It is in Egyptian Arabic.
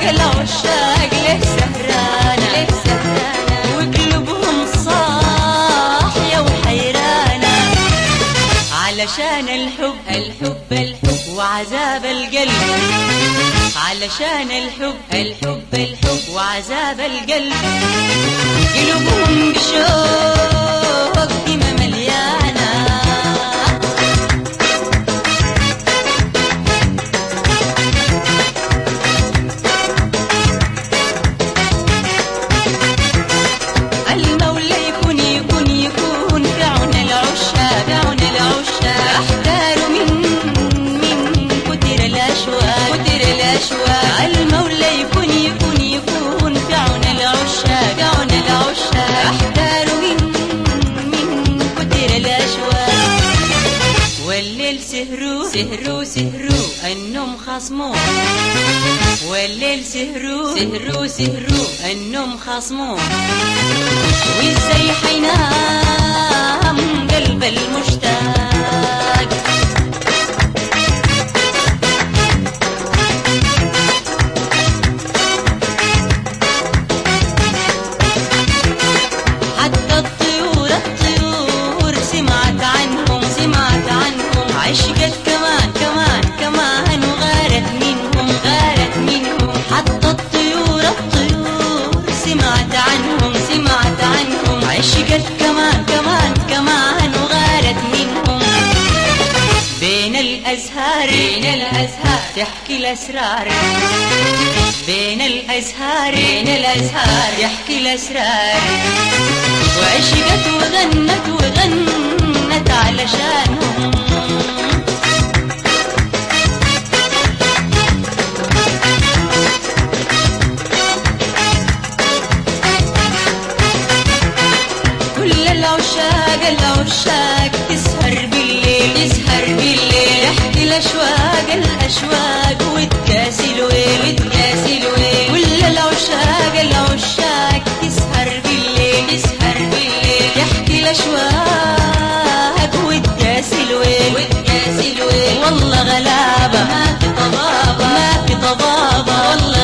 العشاق العشاق ليه سهرانة ليه سهرانة وقلوبهم صاحية وحيرانة علشان الحب الحب الحب وعذاب القلب علشان الحب الحب الحب وعذاب القلب قلوبهم بشوق دمى مليانة المولى يكون يكون يكون في عون العشاق في عون العشاق احتار من من كتر الاشواق كتر الاشواق المولى يكون يكون يكون في عون العشاق في عون العشاق احتار من من كتر الاشواق والليل سهروا سهروا سهروا النوم خصموا والليل سهروا سهروا سهروا النوم خصموا وازاي حينام قلب المشتاق حتى الطيور الطيور سمعت عنهم سمعت عنهم عشقت كمان كمان كمان وغارت منهم غارت منهم حتى الطيور الطيور سمعت عنهم سمعت عنهم عشقت كمان كمان كمان وغارت منهم بين الأزهار بين الأزهار تحكي الأسرار بين الأزهار بين الأزهار يحكي الأسرار وعشقت وغنت وغنت علشانهم كل العشاق العشاق تسهر بالليل تسهر بالليل يحكي الاشواق الاشواق وتكاسي الويل وتكاسي الويل كل العشاق العشاق تسهر بالليل تسهر بالليل يحكي الاشواق وتكاسي الويل وتكاسي الويل والله غلابه ما في طبابه ما في طبابه والله